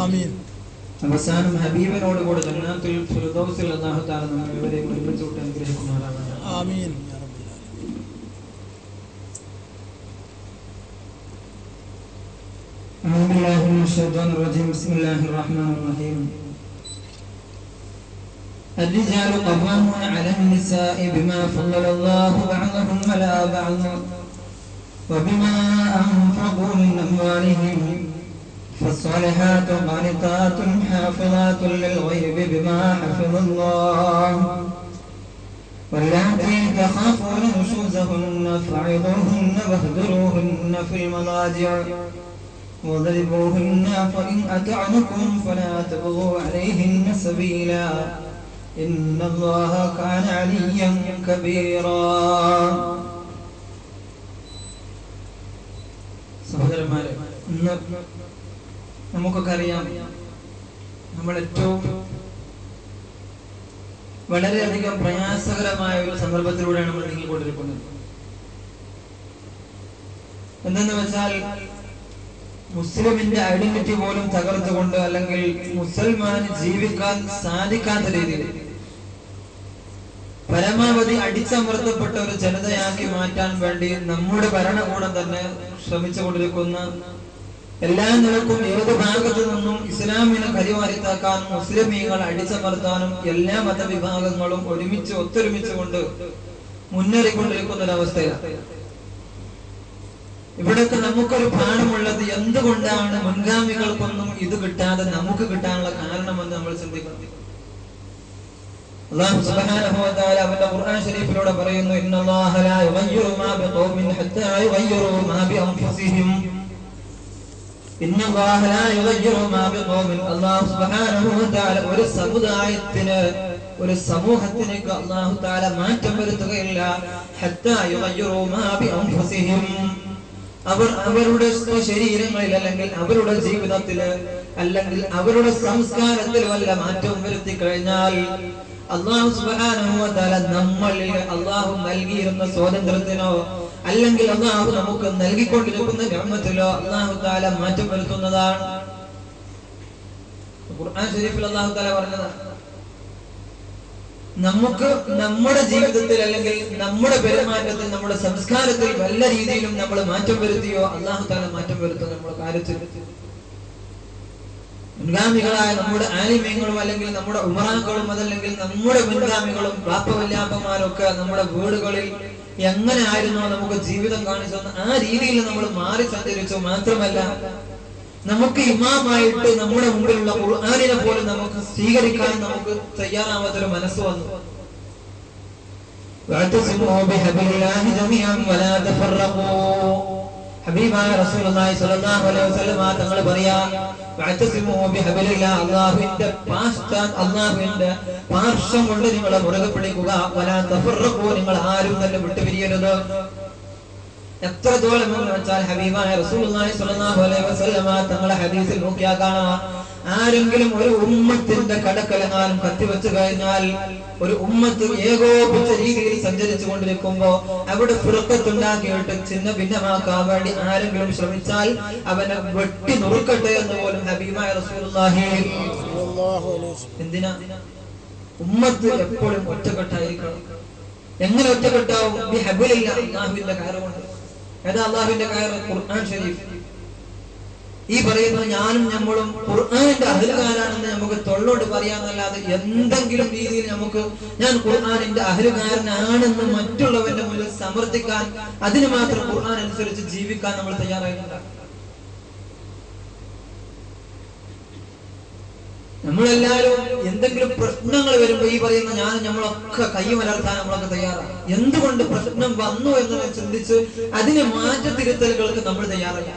ആമീൻ അവസാനം ഹബീബിനോട് കൂടെ ജന്നാത്തുൽ ഫിർദൗസിൽ അല്ലാഹു തആല നമ്മെ ഇവരെയും ഒരുമിച്ച് വിട്ട് അനുഗ്രഹിക്കുമാറാകട്ടെ ആമീൻ യാ റബ്ബൽ ആലമീൻ. أعوذ بالله من الشيطان الرجيم بسم الله الرحمن الرحيم الرجال قوامون على النساء بما فضل الله بعضهم على بعض وبما أنفقوا من أموالهم فالصالحات قانتات حافظات للغيب بما حفظ الله واللاتي تخافون نشوزهن فعظوهن واهجروهن في المضاجع واضربوهن فإن أطعنكم فلا تبغوا عليهن سبيلا إن الله كان عليا كبيرا സഹോദരന്മാരെ ഇന്ന് നമുക്കൊക്കെ അറിയാം നമ്മൾ ഏറ്റവും വളരെയധികം പ്രയാസകരമായ ഒരു സന്ദർഭത്തിലൂടെയാണ് നമ്മൾ നീങ്ങിക്കൊണ്ടിരിക്കുന്നത് എന്തെന്ന് വെച്ചാൽ മുസ്ലിമിന്റെ ഐഡന്റിറ്റി പോലും തകർത്തുകൊണ്ട് അല്ലെങ്കിൽ മുസൽമാന് ജീവിക്കാൻ സാധിക്കാത്ത രീതിയിൽ പരമാവധി അടിച്ചമർത്തപ്പെട്ട ഒരു ജനതയാക്കി മാറ്റാൻ വേണ്ടി നമ്മുടെ ഭരണകൂടം തന്നെ ശ്രമിച്ചുകൊണ്ടിരിക്കുന്ന എല്ലാ നിലക്കും ഏത് ഭാഗത്തു നിന്നും ഇസ്ലാമിനെ കരിവാരിത്താക്കാനും മുസ്ലിമീങ്ങൾ അടിച്ചമർത്താനും എല്ലാ മതവിഭാഗങ്ങളും ഒരുമിച്ച് ഒത്തൊരുമിച്ചുകൊണ്ട് മുന്നേറിക്കൊണ്ടിരിക്കുന്ന ഒരവസ്ഥയാണ് ഇവിടൊക്കെ നമുക്കൊരു പാഠമുള്ളത് എന്തുകൊണ്ടാണ് മുൻഗാമികൾക്കൊന്നും ഇത് കിട്ടാതെ നമുക്ക് കിട്ടാനുള്ള കാരണമെന്ന് നമ്മൾ ചിന്തിക്കണം അല്ലാഹു സുബ്ഹാനഹു വ തആല അവന്റെ ഖുർആൻ ശരീഫിലൂടെ പറയുന്നു ഇന്നല്ലാഹ ലാ യുഗയ്യിറു മാ ബിഖൗമിൻ ഹത്താ യുഗയ്യിറു മാ ബിഅൻഫുസിഹിം ഇന്നല്ലാഹ ലാ യുഗയ്യിറു മാ ബിഖൗമിൻ അല്ലാഹു സുബ്ഹാനഹു വ തആല ഒരു സമുദായത്തിന് ഒരു സമൂഹത്തിലേക്ക് അല്ലാഹു തആല മാറ്റം വരുത്തുകയില്ല ഹത്താ യുഗയ്യിറു മാ ബിഅൻഫുസിഹിം അവർ അവരുടെ ശരീരങ്ങളിൽ അല്ലെങ്കിൽ അവരുടെ ജീവിതത്തില് അല്ലെങ്കിൽ അവരുടെ സംസ്കാരത്തിൽ വല്ല മാറ്റവും വരുത്തി കഴിഞ്ഞാൽ അള്ളാഹു സുബ്ഹാനഹു വ തആല നമ്മളിൽ അള്ളാഹു നൽകിയിരുന്ന സ്വാതന്ത്ര്യത്തിനോ അല്ലെങ്കിൽ അള്ളാഹു നമുക്ക് നൽകിക്കൊണ്ടിരിക്കുന്ന നിഅമത്തിലോ അള്ളാഹു തആല മാറ്റം വരുത്തുന്നതാണ് ഖുർആൻ ശരീഫിൽ അള്ളാഹു തആല പറഞ്ഞതാണ് നമുക്ക് നമ്മുടെ ജീവിതത്തിൽ അല്ലെങ്കിൽ നമ്മുടെ പെരുമാറ്റത്തിൽ നമ്മുടെ സംസ്കാരത്തിൽ വല്ല രീതിയിലും നമ്മൾ മാറ്റം വരുത്തിയോ അള്ളാഹു താല മാറ്റം വരുത്തും നമ്മുടെ കാര്യത്തിൽ മുൻഗാമികളായ നമ്മുടെ ആലിമ്യങ്ങളും അല്ലെങ്കിൽ നമ്മുടെ ഉമറാക്കളും അതല്ലെങ്കിൽ നമ്മുടെ മുൻഗാമികളും ബാപ്പവല്യാപ്പന്മാരും ഒക്കെ നമ്മുടെ വീടുകളിൽ എങ്ങനെ ആയിരുന്നോ നമുക്ക് ജീവിതം കാണിച്ചു തന്ന ആ രീതിയിൽ നമ്മൾ മാറി സഞ്ചരിച്ചു മാത്രമല്ല നമുക്ക് ഇമാമായിട്ട് നമ്മുടെ മുമ്പിലുള്ള ഖുർആനിനെ പോലും നമുക്ക് സ്വീകരിക്കാൻ നമുക്ക് തയ്യാറാവാത്തൊരു മനസ്സ് വന്നു واعتصموا بحبل الله جميعا ولا تفرقوا ഹബീബായ റസൂലുള്ളാഹി സ്വല്ലല്ലാഹു അലൈഹി വസല്ലം തങ്ങൾ പറയാ വഅതസിമു ബിഹബലില്ലാ അല്ലാഹുവിന്റെ പാസ്താൻ അല്ലാഹുവിന്റെ പാർശ്വം കൊണ്ട് നിങ്ങൾ മുറുകെ പിടിക്കുക വലാ തഫറഖു നിങ്ങൾ ആരും തന്നെ വിട്ടുപിരിയരുത് എത്രത്തോളം എന്ന് വെച്ചാൽ ഹബീബായ റസൂലുള്ളാഹി സ്വല്ലല്ലാഹു അലൈഹി വസല്ലമ തങ്ങളെ ഹദീസിൽ നോക്കിയാൽ കാണാം ആരെങ്കിലും ഒരു ഉമ്മത്തിന്റെ കടക്കലങ്ങാനും കത്തിവെച്ചു കഴിഞ്ഞാൽ ഒരു ഉമ്മത്ത് ഏകോപിച്ച രീതിയിൽ സഞ്ചരിച്ചു കൊണ്ടിരിക്കുമ്പോ അവിടെ ഫിറക്കത്തുണ്ടാക്കിയിട്ട് ചിന്ന ഭിന്നമാക്കാൻ വേണ്ടി ആരെങ്കിലും ശ്രമിച്ചാൽ അവനെ വെട്ടി നുറുക്കട്ടെ എന്ന് പോലും ഹബീബായ റസൂലുള്ളാഹി സല്ലല്ലാഹു അലൈഹി വസല്ലം. എന്തിനാ ഉമ്മത്ത് എപ്പോഴും ഒറ്റക്കെട്ടായിരിക്കണം എങ്ങനെ ഒറ്റക്കെട്ടാവും ബി ഹബലില്ല അള്ളാഹുവിന്റെ കയറ് കൊണ്ട് ഏതാ അള്ളാഹുവിന്റെ കയറ് ഖുർആൻ ഷരീഫ് ഈ പറയുന്ന ഞാനും നമ്മളും ഖുർആനിന്റെ അഹലുകാരാണെന്ന് നമുക്ക് തൊള്ളോട് പറയാന്നല്ലാതെ എന്തെങ്കിലും രീതിയിൽ നമുക്ക് ഞാൻ ഖുർആനിന്റെ അഹലുകാരനാണെന്ന് മറ്റുള്ളവന്റെ മുന്നിൽ സമർത്ഥിക്കാൻ അതിന് മാത്രം ഖുർആൻ അനുസരിച്ച് ജീവിക്കാൻ നമ്മൾ തയ്യാറായിട്ടുണ്ട് നമ്മളെല്ലാവരും എന്തെങ്കിലും പ്രശ്നങ്ങൾ വരുമ്പോ ഈ പറയുന്ന ഞാൻ നമ്മളൊക്കെ കൈ മലർത്താൻ നമ്മളൊക്കെ തയ്യാറാണ് എന്തുകൊണ്ട് പ്രശ്നം വന്നു എന്ന് ചിന്തിച്ച് അതിന് മാറ്റത്തിരുത്തലുകൾക്ക് നമ്മൾ തയ്യാറായി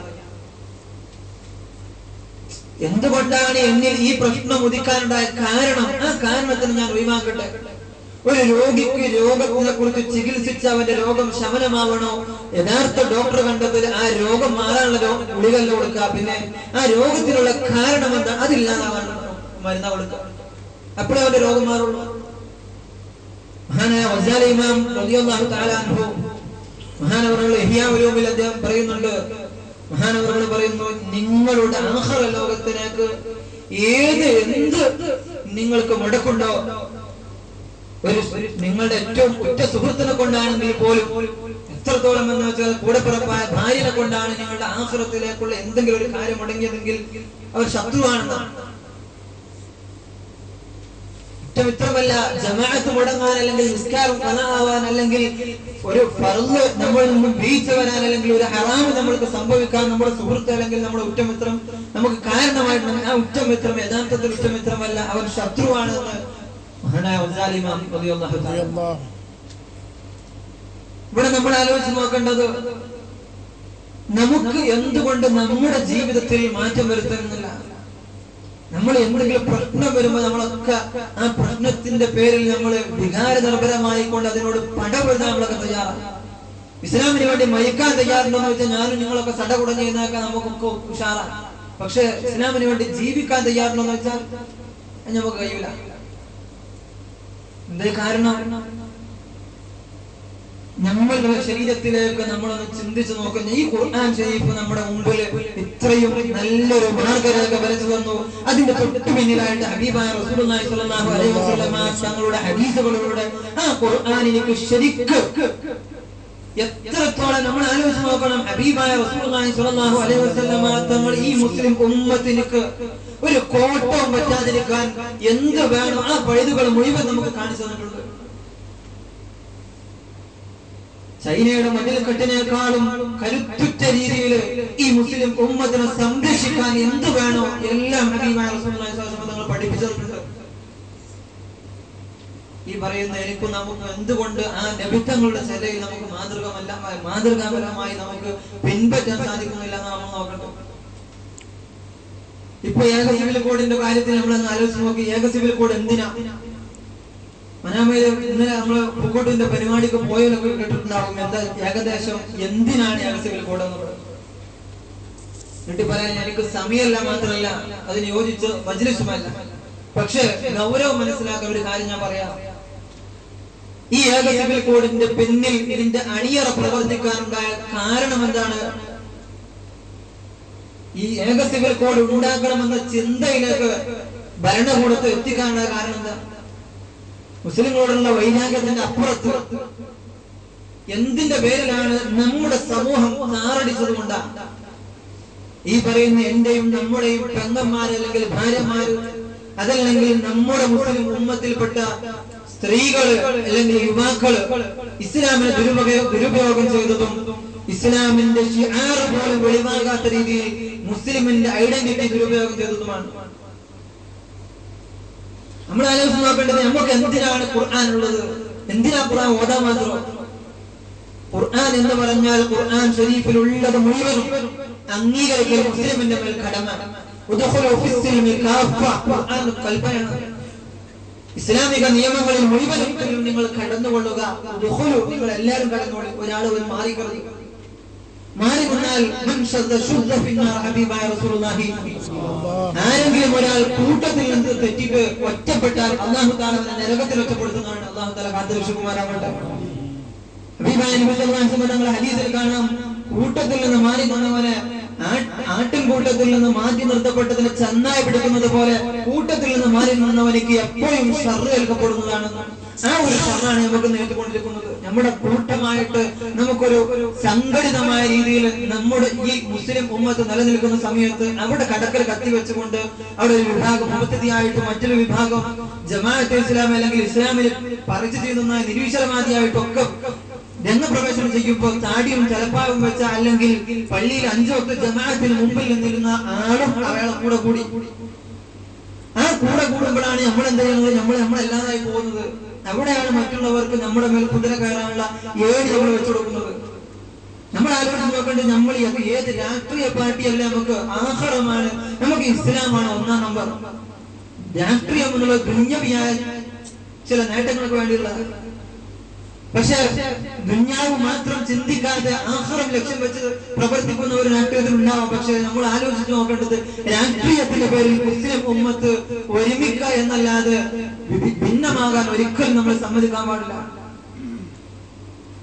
എന്തുകൊണ്ടാണ് എന്നിൽ ഈ പ്രശ്നം ഉദിക്കാനുണ്ടായ കാരണം ആ കാരണത്തിന് ഞാൻ ഒഴിവാക്കട്ടെ ഒരു രോഗിക്ക് രോഗത്തിനെ കുറിച്ച് ചികിത്സിച്ച് അവന്റെ രോഗം ശമനമാവണോ യഥാർത്ഥ ഡോക്ടർ കണ്ടതിൽ ആ രോഗം മാറാനുള്ള രോ- ഗുളികല്ല കൊടുക്കുക പിന്നെ ആ രോഗത്തിനുള്ള കാരണം എന്താ അതില്ലാതാവാൻ മരുന്ന് കൊടുക്കുക അപ്പോഴേ അവന്റെ രോഗം മാറുള്ളൂ മഹാനായ വസാല ഇമാം റളിയല്ലാഹു തആല അൻഹു മഹാനവറുകൾ ഇഹ്യാ ഉലൂമിൽ അദ്ദേഹം പറയുന്നുണ്ട് മഹാനവറുകൾ പറയുന്നു നിങ്ങളുടെ ആഖിറ ലോകത്തിലേക്ക് ഏത് എന്ത് നിങ്ങൾക്ക് മുടക്കുണ്ടോ ഒരു ഒരു നിങ്ങളുടെ ഏറ്റവും ഉറ്റ സുഹൃത്തിനെ കൊണ്ടാണെങ്കിൽ പോലും എത്രത്തോളം എന്ന് വെച്ചാൽ കൂടെ പിറപ്പായ ഭാര്യനെ കൊണ്ടാണ് നിങ്ങളുടെ ആഹ്റത്തിലേക്കുള്ള എന്തെങ്കിലും ഒരു കാര്യം മുടങ്ങിയതെങ്കിൽ അവർ ശത്രുവാണെന്നാണ് കുറ്റമിത്രമല്ല ജമാഅത്ത് മുടങ്ങാൻ അല്ലെങ്കിൽ നിസ്കാരം കലാവാൻ അല്ലെങ്കിൽ ഒരു ഫർള് നമ്മളിൽ നിന്നും വീഴ്ച വരാൻ അല്ലെങ്കിൽ ഒരു ഹറാമ് നമ്മൾക്ക് സംഭവിക്കാൻ നമ്മുടെ സുഹൃത്ത് അല്ലെങ്കിൽ നമ്മുടെ ഉറ്റമിത്രം നമുക്ക് കാരണമായിട്ട് ആ ഉറ്റമിത്രം യഥാർത്ഥത്തിൽ ഉറ്റമിത്രമല്ല അവൻ ശത്രുവാണെന്ന് മഹാനായ ഗസാലി ഇമാം റളിയല്ലാഹു തആല അള്ളാഹ് ഇവിടെ നമ്മൾ ആലോചിച്ച് നോക്കേണ്ടത് നമുക്ക് എന്തുകൊണ്ട് നമ്മുടെ ജീവിതത്തിൽ മാറ്റം വരുത്തുന്നില്ല നമ്മൾ എന്തെങ്കിലും പ്രശ്നം വരുമ്പോൾ നമ്മളൊക്കെ ആ പ്രശ്നത്തിന്റെ പേരിൽ നമ്മൾ വികാര നിർഭരമായി കൊണ്ട് അതിനോട് പടപെടുത്താൻ നമ്മളൊക്കെ തയ്യാറാണ് ഇസ്ലാമിന് വേണ്ടി മരിക്കാൻ തയ്യാറുണ്ടോ എന്ന് വെച്ചാൽ ഞാനും നിങ്ങളൊക്കെ സടകുടഞ്ഞ് എന്നൊക്കെ നമുക്കൊക്കെ ഉഷാറാണ് പക്ഷെ ഇസ്ലാമിന് വേണ്ടി ജീവിക്കാൻ തയ്യാറുണ്ടോ എന്ന് വെച്ചാൽ അത് നമുക്ക് കഴിയൂല എന്തേ കാരണം നമ്മളുടെ ശരീരത്തിലേക്ക് നമ്മളൊന്ന് ചിന്തിച്ചു നോക്കുന്ന ഈ ഖുർആൻ ഷരീഫ് നമ്മുടെ മുമ്പിൽ ഇത്രയും നല്ലൊരു മാർഗരേഖ വരച്ചു തന്നു അതിന്റെ തൊട്ട് പിന്നിലായിട്ട് ഹബീബായ റസൂലുള്ളാഹി സ്വല്ലല്ലാഹു അലൈഹി വസല്ലമ തങ്ങളുടെ ഹദീസുകളിലൂടെ ആ ഖുർആനിലേക്ക് ശരിക്ക് എത്രത്തോളം നമ്മൾ ആലോചിച്ച് നോക്കണം ഹബീബായ റസൂലുള്ളാഹി സ്വല്ലല്ലാഹു അലൈഹി വസല്ലമ തങ്ങൾ ഈ മുസ്ലിം ഉമ്മത്തിനിക്ക് ഒരു കോട്ടവും പറ്റാതിരിക്കാൻ എന്ത് വേണം ആ പഴുതുകൾ മുഴുവൻ നമുക്ക് കാണിച്ചു തന്നിട്ടുണ്ട് ചൈനയുടെ മതിൽക്കെട്ടിനേക്കാളും കരുത്തുറ്റ രീതിയിൽ ഈ മുസ്ലിം ഉമ്മത്തിനെ സംരക്ഷിക്കാൻ എന്ത് വേണോ എല്ലാം ഹബീബായ റസൂലുള്ളാഹി സ്വല്ലല്ലാഹു അലൈഹി വസല്ലം തങ്ങൾ പഠിപ്പിച്ചിട്ടുണ്ട് ഈ പറയുന്ന എനിക്കും നമുക്ക് എന്തുകൊണ്ട് ആ നബിത്തങ്ങളുടെ ചിലയിൽ നമുക്ക് മാതൃകമല്ല മാതൃകാപരമായി നമുക്ക് പിൻപറ്റാൻ സാധിക്കുന്നില്ല എന്ന് നമ്മൾ നോക്കട്ടെ ഇപ്പൊ ഏക സിവിൽ കോഡിന്റെ കാര്യത്തിൽ നമ്മൾ ആലോചിച്ച് നോക്കി ഏക സിവിൽ കോഡ് എന്തിനാ മനാമയില് ഇന്നലെ നമ്മള് പൂക്കോട്ടിന്റെ പരിപാടിക്ക് പോയവരൊക്കെ കേട്ടിട്ടുണ്ടാവും എന്താ ഏകദേശം എന്തിനാണ് ഏക സിവിൽ കോഡ് എന്നുള്ളത് എന്നിട്ട് പറയാൻ എനിക്ക് സമയമല്ല മാത്രമല്ല അതിന് യോജിച്ച് മജ്ലിസുമല്ല പക്ഷെ ഗൗരവം മനസ്സിലാക്കാൻ ഒരു കാര്യം ഞാൻ പറയാം ഈ ഏക സിവിൽ കോഡിന്റെ പിന്നിൽ ഇതിന്റെ അണിയറ പ്രവർത്തിക്കാനുണ്ടായ കാരണം എന്താണ് ഈ ഏക സിവിൽ കോഡ് ഉണ്ടാക്കണമെന്ന ചിന്തയിലേക്ക് ഭരണകൂടത്തെ എത്തിക്കാനുള്ള കാരണം എന്താ മുസ്ലിങ്ങളോടുള്ള വൈരാഗ്യത്തിന്റെ അപ്പുറത്ത് എന്തിന്റെ പേരിലാണ് നമ്മുടെ സമൂഹം താറടിച്ചത് കൊണ്ടാണ് ഈ പറയുന്ന എന്റെയും നമ്മുടെയും പെങ്ങന്മാര് അല്ലെങ്കിൽ ഭാര്യമാര് അതല്ലെങ്കിൽ നമ്മുടെ മുസ്ലിം ഉമ്മത്തിൽപ്പെട്ട സ്ത്രീകള് അല്ലെങ്കിൽ യുവാക്കള് ഇസ്ലാമിനെ ദുരുപയോഗ ദുരുപയോഗം ചെയ്തതും ഇസ്ലാമിന്റെ ഷിആർ പോലും വെളിവാകാത്ത രീതിയിൽ മുസ്ലിമിന്റെ ഐഡന്റിറ്റി ദുരുപയോഗം ചെയ്തതുമാണ് നമ്മൾ ആലോചിച്ച് നോക്കേണ്ടത് നമുക്ക് എന്തിനാണ് ഖുർആൻ ഉള്ളത് എന്തിനാ ഖുർആൻ ഓതാൻ മാത്രം ഖുർആൻ എന്ന് പറഞ്ഞാൽ ഖുർആൻ ഷരീഫിൽ ഉള്ളത് മുഴുവനും അംഗീകരിക്കൽ മുസ്ലിമിന്റെ മേൽ കടമ ഉദ്ഖുലു ഫിസ്സിൽമി കാഫ ഖുർആൻ കൽപ്പനയാണ് ഇസ്ലാമിക നിയമങ്ങളിൽ മുഴുവനും നിങ്ങൾ കടന്നുകൊള്ളുക ഉദ്ഖുലു നിങ്ങൾ എല്ലാവരും കടന്നുകൊള്ളു ഒരാൾ ഒരു മാറിക്കളഞ്ഞു മാറി നിന്നാൽ മൻ ശദ്ദ ശുദ്ധ ഫിന്നാർ ഹബീബായ റസൂലുള്ളാഹി ആരെങ്കിലും ഒരാൾ കൂട്ടത്തിൽ നിന്ന് തെറ്റിട്ട് ഒറ്റപ്പെട്ടാൽ അള്ളാഹു താല അവനെ നരകത്തിൽ ഒറ്റപ്പെടുത്തുന്നതാണ് അള്ളാഹു താല കാത്തുരക്ഷിക്കുമാരാകട്ടെ ഹബീബായ നബി സല്ലല്ലാഹു അലൈഹി വസല്ലം തങ്ങളുടെ ഹദീസിൽ കാണാം കൂട്ടത്തിൽ നിന്ന് മാറി നിന്നവനെ ആ- ആട്ടിൻ കൂട്ടത്തിൽ നിന്ന് മാറ്റി നിർത്തപ്പെട്ടതിന് ചെന്നായി പിടിക്കുന്നത് പോലെ കൂട്ടത്തിൽ നിന്ന് മാറി നിന്നവനിക്ക് എപ്പോഴും ഷർറ് ഏൽക്കപ്പെടുന്നതാണ് ആ ഒരു ഷർറാണ് നമുക്ക് നേരിട്ടുകൊണ്ടിരിക്കുന്നത് നമ്മുടെ കൂട്ടമായിട്ട് നമുക്കൊരു സംഘടിതമായ രീതിയിൽ നമ്മുടെ ഈ മുസ്ലിം ഉമ്മത്ത് നിലനിൽക്കുന്ന സമയത്ത് അവിടെ കടക്കൽ കത്തി വെച്ചുകൊണ്ട് അവിടെ ഒരു വിഭാഗം മുപ്പത്തിയായിട്ട് മറ്റൊരു വിഭാഗം ജമാഅത്ത് ഇസ്ലാം അല്ലെങ്കിൽ ഇസ്ലാമിൽ പറിച്ചു ചെയ്യുന്ന നിരീശ്വരവാദിയായിട്ടൊക്കെ രംഗപ്രവേശനം ചെയ്യുമ്പോൾ താടിയും ചലപ്പാവും വെച്ച അല്ലെങ്കിൽ പള്ളിയിൽ അഞ്ചു വക്ത ജമാഅത്തിന് മുമ്പിൽ നിന്നിരുന്ന ആളും അയാളെ കൂടെ കൂടി ആ കൂടെ കൂടുമ്പോഴാണ് നമ്മൾ എന്ത് ചെയ്യുന്നത് നമ്മൾ നമ്മളല്ലാതായി പോകുന്നത് അവിടെയാണ് മറ്റുള്ളവർക്ക് നമ്മുടെ മേൽ കുതിര കയറാനുള്ള ഏഴ് നമ്മൾ വെച്ചു കൊടുക്കുന്നത് നമ്മൾ ആലോചിച്ച് നോക്കേണ്ടത് നമ്മൾ ഈ ഏത് രാഷ്ട്രീയ പാർട്ടിയല്ല നമുക്ക് ആഹാരമാണ് നമുക്ക് ഇസ്ലാമാണ് ഒന്നാം നമ്പർ രാഷ്ട്രീയം എന്നുള്ള ദുന്യവിയായ ചില നേട്ടങ്ങൾക്ക് വേണ്ടിയുള്ള പക്ഷെ ദുന്യാവ് മാത്രം ചിന്തിക്കാതെ ആഹാരം ലക്ഷ്യം വെച്ച് പ്രവർത്തിക്കുന്ന ഒരു രാഷ്ട്രീയത്തിൽ ഉണ്ടാവാം പക്ഷെ നമ്മൾ ആലോചിച്ച് നോക്കേണ്ടത് രാഷ്ട്രീയത്തിന്റെ പേരിൽ മുസ്ലിം ഉമ്മത്ത് ഒരുമിക്ക എന്നല്ലാതെ വി- ഭിന്നമാകാൻ ഒരിക്കലും നമ്മൾ സമ്മതിക്കാൻ പാടില്ല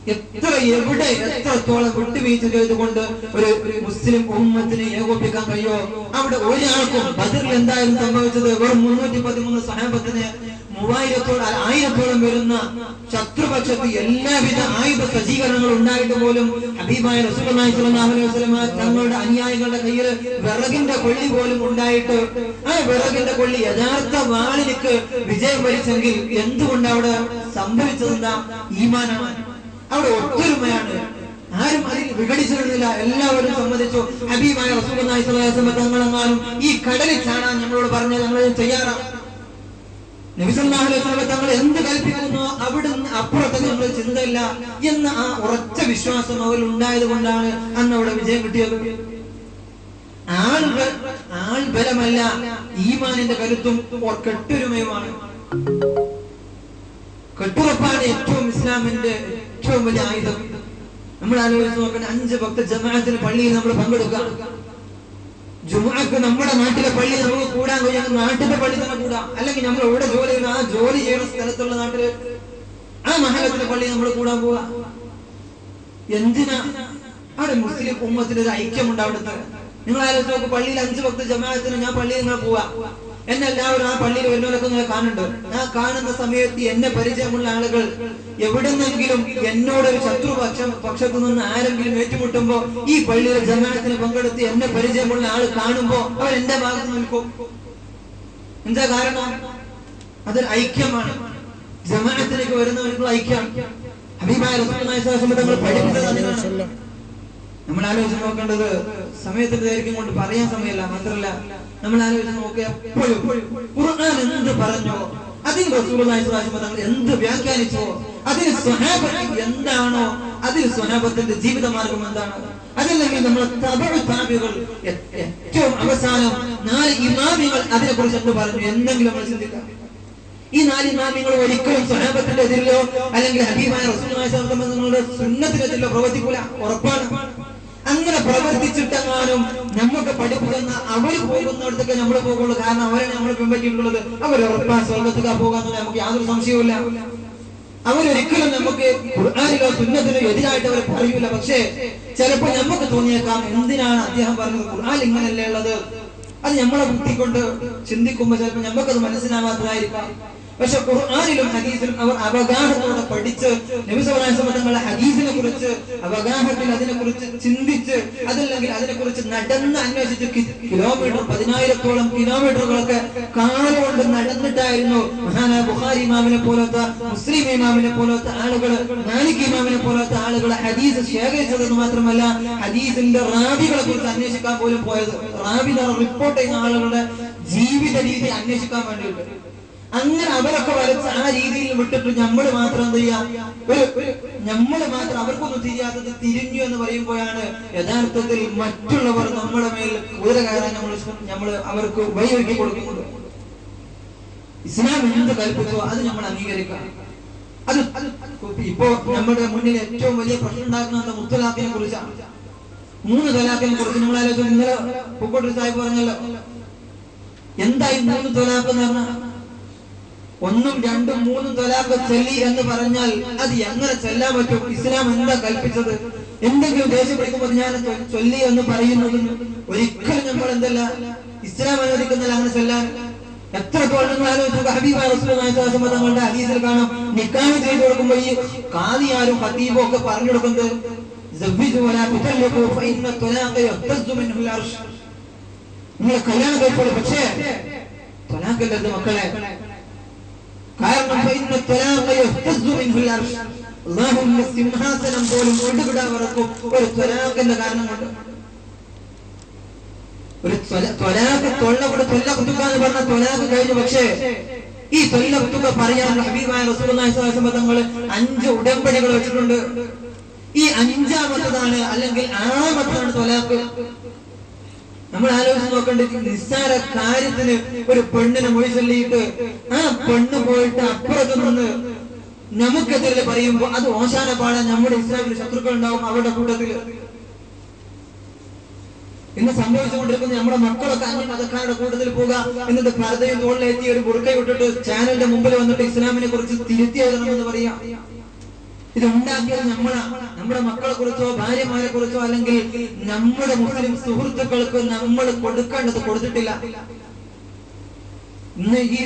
എത്ര എവിടെ എത്രത്തോളം വിട്ടുവീഴ്ച ചെയ്തുകൊണ്ട് ഒരു ഒരു മുസ്ലിം ഉമ്മത്തിനെ ഏകോപിക്കാൻ കഴിയോ അവിടെ ഒരാൾക്കും ബദറിൽ എന്തായാലും സംഭവിച്ചത് വെറും മുന്നൂറ്റി പതിമൂന്ന് സഹാബത്തിന് മൂവായിരത്തോളം അല്ല, ആയിരത്തോളം വരുന്ന ശത്രുപക്ഷത്ത് എല്ലാവിധ ആയുധ സജ്ജീകരണങ്ങളും ഉണ്ടായിട്ട് പോലും ഹബീബായ റസൂലുള്ളാഹി സ്വല്ലല്ലാഹു അലൈഹി വസല്ലമ തങ്ങളുടെ അനുയായികളുടെ കയ്യിൽ വിറകിന്റെ കൊള്ളി പോലും ഉണ്ടായിട്ട് ആ വിറകിന്റെ കൊള്ളി യഥാർത്ഥ വാളിലേക്ക് വിജയം വരിച്ചെങ്കിൽ എന്തുകൊണ്ട് അവിടെ സംഭവിച്ചതെന്താ ഈമാനാണ് അവിടെ ഒത്തൊരുമയാണ് ആരും അതിൽ വിഘടിച്ചിരുന്നില്ല എല്ലാവരും സമ്മതിച്ചു ഹബീബായ റസൂലുള്ളാഹി സ്വല്ലല്ലാഹു അലൈഹി വസല്ലം തങ്ങളെങ്ങാനും ഈ കടലിൽ ചാടാൻ ഞങ്ങളോട് പറഞ്ഞ ഞങ്ങൾ തയ്യാറാണ് നബി സല്ലല്ലാഹു അലൈഹി വസല്ലം തങ്ങൾ എന്ത് കൽപ്പിക്കുന്നു അവിടുന്ന് അപ്പുറത്തേക്ക് നമ്മൾ ചിന്തയില്ല എന്ന ആ ഉറച്ച വിശ്വാസം അവരിൽ ഉണ്ടായത് കൊണ്ടാണ് അന്ന് അവിടെ വിജയം കിട്ടിയത് ആൾ ബ- ആൾ ബലമല്ല ഈമാനിന്റെ കരുത്തും ഓ- കെട്ടുരുമയുമാണ് കെട്ടുറപ്പാണ് ഏറ്റവും ഇസ്ലാമിന്റെ ഏറ്റവും വലിയ ആയുധം നമ്മൾ ആലോചിച്ച് നോക്കണം അഞ്ച് ഭക്ത ജമാഅത്തിന് പള്ളിയിൽ നമ്മൾ പങ്കെടുക്കുക ജുമാക്ക് നമ്മുടെ നാട്ടിലെ പള്ളി നമുക്ക് കൂടാൻ കഴിയുന്ന നാട്ടിലെ പള്ളി തന്നെ കൂടാം അല്ലെങ്കിൽ നമ്മൾ എവിടെ ജോലി ചെയ്യുന്ന ആ ജോലി ചെയ്യുന്ന സ്ഥലത്തുള്ള നാട്ടില് ആ മഹലത്തിലെ പള്ളി നമ്മൾ കൂടാൻ പോവാ എന്തിനാ അവിടെ മുസ്ലിം ഉമ്മത്തിന്റെ ഒരു ഐക്യമുണ്ട് അവിടുത്തെ നിങ്ങൾ ആലോചിച്ച് നോക്ക് പള്ളിയിൽ അഞ്ച് ഭക്ത ജമാഅത്തിന് ഞാൻ പള്ളിയിൽ നിങ്ങൾ പോവാ എന്നെ എല്ലാവരും ആ പള്ളിയിൽ വരുന്നവരൊക്കെ നിങ്ങൾ കാണുന്നുണ്ട് ആ കാണുന്ന സമയത്ത് എന്നെ പരിചയമുള്ള ആളുകൾ എവിടെന്നെങ്കിലും എന്നോട് ഒരു ശത്രുപക്ഷം പക്ഷത്തു നിന്ന് ആരെങ്കിലും ഏറ്റുമുട്ടുമ്പോ ഈ പള്ളിയിലെ ജമാഅത്തിന് പങ്കെടുത്ത് എന്നെ പരിചയമുള്ള ആള് കാണുമ്പോ അവർ എന്റെ ഭാഗത്ത് നിൽക്കും എന്താ കാരണം അതൊരു ഐക്യമാണ് ജമാഅത്തിലേക്ക് വരുന്നവർക്കുള്ള ഐക്യം ഹബീബായ റസൂലുള്ളാഹി സ്വല്ലല്ലാഹു അലൈഹി വസല്ലം തങ്ങൾ പഠിപ്പിച്ചത് അതിനാണ് നമ്മൾ ആലോചിച്ച് നോക്കേണ്ടത് സമയത്തിന്റെ ദൈർഘ്യം കൊണ്ട് പറയാൻ സമയമല്ല മാത്രമല്ല നമ്മൾ ആലോചിച്ച് നോക്കുക എപ്പോഴും ഖുർആൻ എന്ത് പറഞ്ഞോ അതിൽ റസൂലുള്ളാഹി സ്വല്ലല്ലാഹു അലൈഹി വസല്ലം തങ്ങൾ എന്ത് വ്യാഖ്യാനിച്ചോ അതിൽ സ്വഹാബത്ത് എന്താണോ അതിൽ സ്വഹാബത്തിന്റെ ജീവിത മാർഗം എന്താണ് അതല്ലെങ്കിൽ നമ്മൾ തബഉ താബികൾ എ- ഏറ്റവും അവസാനം നാല് ഇമാമികൾ അതിനെ കുറിച്ച് എന്ത് പറഞ്ഞു എന്തെങ്കിലും നമ്മൾ ചിന്തിക്കാം ഈ നാല് ഇമാമിങ്ങൾ ഒരിക്കലും സ്വഹാബത്തിന്റെ എതിരിലോ അല്ലെങ്കിൽ ഹബീബായ റസൂലുള്ളാഹി സ്വല്ലല്ലാഹു അലൈഹി വസല്ലം തങ്ങളുടെ സുന്നത്തിനെതിരിലോ പ്രവർത്തിക്കൂല ഉറപ്പാണ് അങ്ങനെ പ്രവർത്തിച്ചിട്ടെങ്ങാനും നമുക്ക് പഠിപ്പിക്കുന്ന അവർ പോകുന്നിടത്തൊക്കെ നമ്മൾ പോകുള്ളൂ കാരണം അവരാണ് നമ്മൾ പിൻപറ്റിയിട്ടുള്ളത് അവർ ഉറപ്പാണ് സ്വർഗത്തേക്ക് പോകാന്ന് നമുക്ക് യാതൊരു സംശയവുമില്ല അവരൊരിക്കലും നമുക്ക് ഖുർആാനിലോ സുന്നത്തിനോ എതിരായിട്ട് അവർ പറയൂല പക്ഷേ ചിലപ്പോൾ നമുക്ക് തോന്നിയേക്കാം എന്തിനാണ് അദ്ദേഹം പറഞ്ഞത് ഖുർആൻ ഇങ്ങനെയല്ലേ ഉള്ളത് അത് നമ്മളെ ബുദ്ധി കൊണ്ട് ചിന്തിക്കുമ്പോൾ ചിലപ്പോൾ നമുക്കത് മനസ്സിലാവാത്തതായിരിക്കാം പക്ഷെ ഖുർആാനിലും ഹദീസിലും അവർ അവഗാഹത്തോടെ പഠിച്ച് നബി സല്ലല്ലാഹു അലൈഹി വസല്ലം തങ്ങളുടെ ഹദീസിനെ കുറിച്ച് അവഗാഹത്തിൽ അതിനെ കുറിച്ച് ചിന്തിച്ച് അതല്ലെങ്കിൽ അതിനെ കുറിച്ച് നടന്ന് അന്വേഷിച്ച് കി- കിലോമീറ്റർ പതിനായിരത്തോളം കിലോമീറ്ററുകളൊക്കെ കാലുകൊണ്ട് നടന്നിട്ടായിരുന്നു മഹാനായ ബുഖാരി ഇമാമിനെ പോലത്തെ മുസ്ലിം ഇമാമിനെ പോലത്തെ ആളുകൾ മാലിക് ഇമാമിനെ പോലത്തെ ആളുകൾ ഹദീസ് ശേഖരിച്ചതെന്ന് മാത്രമല്ല ഹദീസിന്റെ റാബികളെ കുറിച്ച് അന്വേഷിക്കാൻ പോലും പോയത് റാബി റിപ്പോർട്ട് ചെയ്യുന്ന ആളുകളുടെ ജീവിത രീതി അന്വേഷിക്കാൻ വേണ്ടിയിട്ട് അങ്ങനെ അവരൊക്കെ വരച്ച് ആ രീതിയിൽ വിട്ടിട്ട് നമ്മൾ മാത്രം എന്ത് ചെയ്യാം ഒരു നമ്മൾ മാത്രം അവർക്കൊന്നും തിരിയാത്തത് തിരിഞ്ഞു എന്ന് പറയുമ്പോഴാണ് യഥാർത്ഥത്തിൽ മറ്റുള്ളവർ നമ്മുടെ മേൽ കുതിര കയറാൻ നമ്മൾ നമ്മൾ അവർക്ക് വഴിയൊരുക്കി കൊടുക്കുന്നത് ഇസ്ലാം എന്ത് കൽപ്പിച്ചോ അത് നമ്മൾ അംഗീകരിക്കാം അത് അത് ഇപ്പോ നമ്മുടെ മുന്നിൽ ഏറ്റവും വലിയ പ്രശ്നം ഉണ്ടാക്കുന്നത് മുത്തലാഖിനെ കുറിച്ചാണ് മൂന്ന് തലാഖിനെ കുറിച്ച് നിങ്ങൾ ആലോചിച്ചു ഇന്നലെ പൂക്കോട്ടൂർ സാഹിബ് പറഞ്ഞല്ലോ എന്തായി മൂന്ന് തൊലാഖ് എന്ന് പറഞ്ഞാൽ ഒന്നും രണ്ടും മൂന്നും തൊലാഖ് ചൊല്ലി എന്ന് പറഞ്ഞാൽ അത് എങ്ങനെ ചെല്ലാൻ പറ്റും ഇസ്ലാം എന്താ കൽപ്പിച്ചത് എന്തെങ്കിലും ദേഷ്യം പിടിക്കുമ്പോൾ ഞാൻ ചൊ- ചൊല്ലി എന്ന് പറയുന്നതിന് ഒരിക്കലും നമ്മൾ എന്തല്ല ഇസ്ലാം അനുവദിക്കുന്നില്ല അങ്ങനെ ചെല്ലാൻ എത്ര തോന്നുന്നു ആലോചിച്ചു ഹബീബായ റസൂലുള്ളാഹി സ്വല്ലല്ലാഹു അലൈഹി വസല്ലം തങ്ങളുടെ ഹദീസിൽ കാണാം നിക്കാഹ് ചെയ്തു കൊടുക്കുമ്പോൾ ഈ ഖാദിയാരും ഖതീബും ഒക്കെ പറഞ്ഞു കൊടുക്കുന്നത് "സവ്വിജു വലാ തുതല്ലിഖു ഫഇന്ന ത്വലാഖ യഹ്തസ്സു മിൻഹു അൽ-അർശ്." നിങ്ങൾ കല്യാണം കഴിച്ചോളൂ പക്ഷേ ത്വലാഖല്ലത് മക്കളെ കാരണം ഫഇന്ന ത്വലാഖ യഹ്തസ്സു മിൻഹു അൽ-അർശ്. അല്ലാഹുവിന്റെ സിംഹാസനം പോലും ഒടുകിടാൻ വറക്കും ഒരു ത്വലാഖിന്റെ കാരണം കൊണ്ട് ഒരു ത്വല- ത്വലാഖ് തൊള്ള കൂടെ തൊല്ല കുത്തുക എന്ന് പറഞ്ഞ ത്വലാഖ് കഴിഞ്ഞു പക്ഷേ ഈ തൊല്ല കുത്തുക പറയാൻ ഹബീബായ റസൂലുള്ളാഹി സ്വല്ലല്ലാഹു അലൈഹി വസല്ലം തങ്ങൾ അഞ്ച് ഉടമ്പടികൾ വെച്ചിട്ടുണ്ട് ഈ അഞ്ചാമത്തതാണ് അല്ലെങ്കിൽ ആറാമത്തതാണ് ത്വലാഖ് നമ്മൾ ആലോചിച്ച് നോക്കേണ്ടത് നിസ്സാര കാര്യത്തിന് ഒരു പെണ്ണിനെ മൊഴി ചൊല്ലിയിട്ട് ആ പെണ്ണ് പോയിട്ട് അപ്പുറത്ത് നിന്ന് നമുക്കെതിരെ പറയുമ്പോൾ അത് ഓശാന പാടാൻ നമ്മുടെ ഇസ്ലാമിന് ശത്രുക്കൾ ഉണ്ടാവും അവരുടെ കൂട്ടത്തിൽ ഇന്ന് സംഭവിച്ചുകൊണ്ടിരിക്കുന്ന നമ്മുടെ മക്കളൊക്കെ അന്യ മതക്കാരുടെ കൂട്ടത്തിൽ പോകുക എന്നിട്ട് പരതയും തോളിലെത്തി ഒരു ബുർക്ക വിട്ടിട്ട് ചാനലിന്റെ മുമ്പിൽ വന്നിട്ട് ഇസ്ലാമിനെ കുറിച്ച് തിരുത്തി എഴുതണമെന്ന് പറയാം ഇത് ഉണ്ടാക്കിയത് നമ്മളാ നമ്മുടെ മക്കളെ കുറിച്ചോ ഭാര്യമാരെ കുറിച്ചോ അല്ലെങ്കിൽ നമ്മുടെ മുസ്ലിം സുഹൃത്തുക്കൾക്ക് നമ്മൾ കൊടുക്കേണ്ടത് കൊടുത്തിട്ടില്ല ഇന്ന് ഈ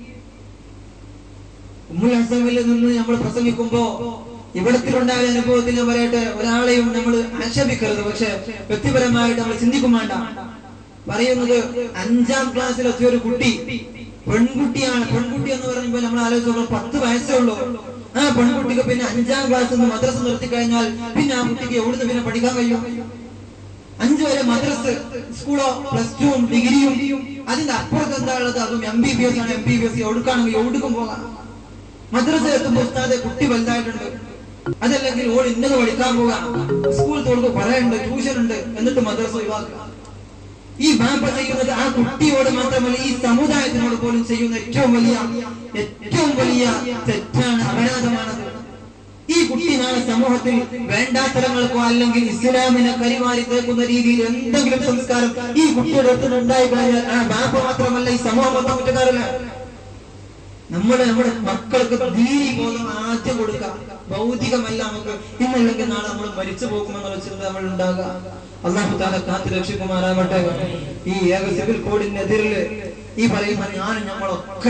ഉമ്മുൽ ഹസമിൽ നിന്ന് നമ്മൾ പ്രസംഗിക്കുമ്പോ ഇവിടത്തിലുണ്ടായ അനുഭവത്തിൽ ഞാൻ പറയട്ടെ ഒരാളെയും നമ്മൾ ആക്ഷേപിക്കരുത് പക്ഷെ വ്യക്തിപരമായിട്ട് നമ്മൾ ചിന്തിക്കും വേണ്ട പറയുന്നത് അഞ്ചാം ക്ലാസ്സിലെത്തിയ ഒരു കുട്ടി പെൺകുട്ടിയാണ് പെൺകുട്ടി എന്ന് പറയുമ്പോൾ നമ്മൾ ആലോചിച്ച് പത്ത് വയസ്സേ ഉള്ളൂ ആ പെൺകുട്ടിക്ക് പിന്നെ അഞ്ചാം ക്ലാസ് നിന്ന് മദ്രസ നിർത്തി കഴിഞ്ഞാൽ പിന്നെ ആ കുട്ടിക്ക് എവിടുന്ന് പിന്നെ പഠിക്കാൻ കഴിയും അഞ്ചു വരെ മദ്രസ് സ്കൂളോ പ്ലസ് ടുവും ഡിഗ്രിയും അതിന്റെ അപ്പുറത്ത് എന്താ ഉള്ളത് അതും എം ബി ബി എസ് ആണ് എം ബി ബി എസ് എവിടുക്കാണെങ്കിൽ എവിടുക്കും പോകാം മദ്രസ എത്തുമ്പോൾ ഉസ്താദെ കുട്ടി വലുതായിട്ടുണ്ട് അതല്ലെങ്കിൽ ഓൾ ഇന്നത് പഠിക്കാൻ പോകാം സ്കൂൾ തോൾക്ക് പറയുന്നുണ്ട് ട്യൂഷൻ ഉണ്ട് എന്നിട്ട് മദ്രസ ഒഴിവാക്കുക ഈ ബാപ്പ ചെയ്യുന്നത് ആ കുട്ടിയോട് മാത്രമല്ല ഈ സമുദായത്തിനോട് പോലും ചെയ്യുന്ന ഏറ്റവും വലിയ ഏറ്റവും വലിയ തെറ്റാണ് അപരാധമാണത് ഈ കുട്ടി നാളെ സമൂഹത്തിൽ വേണ്ടാത്തരങ്ങൾക്കോ അല്ലെങ്കിൽ ഇസ്ലാമിനെ കരിമാറി തേക്കുന്ന രീതിയിൽ എന്തെങ്കിലും സംസ്കാരം ഈ കുട്ടിയുടെ അടുത്ത് ഉണ്ടായി കഴിഞ്ഞാൽ ആ ബാപ്പ മാത്രമല്ല ഈ സമൂഹം മൊത്തം കുറ്റക്കാരല്ല നമ്മുടെ നമ്മുടെ മക്കൾക്ക് ദീനി ബോധം ആദ്യം കൊടുക്കാം ഭൗതികമല്ല നമുക്ക് ഇന്നല്ലെങ്കിൽ നാളെ നമ്മൾ മരിച്ചു പോകുമെന്നുള്ള ചിന്ത നമ്മൾ ഉണ്ടാകുക അള്ളാഹു താല കാത്തു രക്ഷിക്കുമാറാവട്ടെ ഈ ഏക സിവിൽ കോഡിനെതിരിൽ ഈ പറയുന്ന ഞാനും നമ്മളൊക്കെ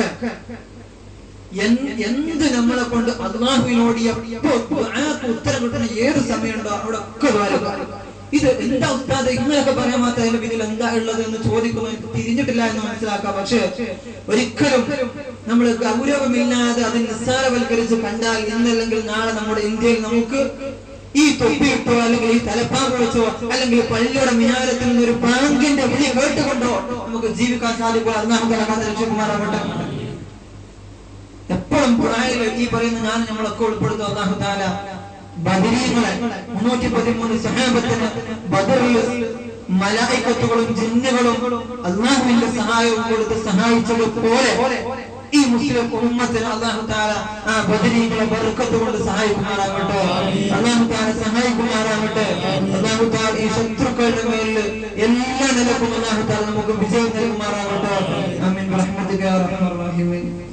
എൻ- എന്ത് നമ്മളെ കൊണ്ട് അള്ളാഹുവിനോട് എപ്പോ ദുആക്ക് ഉത്തരം കിട്ടുന്ന ഏത് സമയമുണ്ടോ അവിടെ ഒക്കെ ദ്വാരക ഇത് എന്താ ഉസ്താദ് ഇങ്ങനെയൊക്കെ പറയാൻ മാത്രം അതിന്റെ പിന്നിൽ എന്താ ഉള്ളത് എന്ന് ചോദിക്കുന്നു എനിക്ക് തിരിഞ്ഞിട്ടില്ല എന്ന് മനസ്സിലാക്കാം പക്ഷെ ഒരിക്കലും നമ്മൾ ഗൗരവമില്ലാതെ അത് നിസ്സാരവൽക്കരിച്ച് കണ്ടാൽ ഇന്നല്ലെങ്കിൽ നാളെ നമ്മുടെ ഇന്ത്യയിൽ നമുക്ക് ഈ തൊപ്പിയിട്ടോ അല്ലെങ്കിൽ ഈ തലപ്പാവ് വെച്ചോ അല്ലെങ്കിൽ പള്ളിയുടെ മിനാരത്തിൽ നിന്ന് ഒരു ബാങ്കിന്റെ വിളി കേട്ടുകൊണ്ടോ നമുക്ക് ജീവിക്കാൻ സാധിക്കുക അത് നമുക്ക് രക്ഷകുമാറാവട്ടെ എപ്പോഴും ഖുറാനിൽ ഈ പറയുന്ന ഞാൻ നമ്മളൊക്കെ ഉൾപ്പെടുത്തും അള്ളാഹു താല ബദരീങ്ങളെ മുന്നൂറ്റി പതിമൂന്ന് സഹാബത്തിന് ബദറിൽ മലായിക്കത്തുകളും ജിന്നുകളും അള്ളാഹുവിന്റെ സഹായവും കൊടുത്ത് സഹായിച്ചത് പോലെ ഈ മുസ്ലിം ഉമ്മത്തിന് അള്ളാഹു താല ആ ബദരീങ്ങളെ ബർക്കത്ത് കൊണ്ട് സഹായിക്കുമാറാകട്ടെ അള്ളാഹു താല സഹായിക്കുമാറാകട്ടെ അള്ളാഹു താല ഈ ശത്രുക്കളുടെ മേലിൽ എല്ലാ നിലക്കും അള്ളാഹു താല നമുക്ക് വിജയം നൽകുമാറാകട്ടെ ആമീൻ റഹ്മത്തുക റഹ്മർ റഹീമീൻ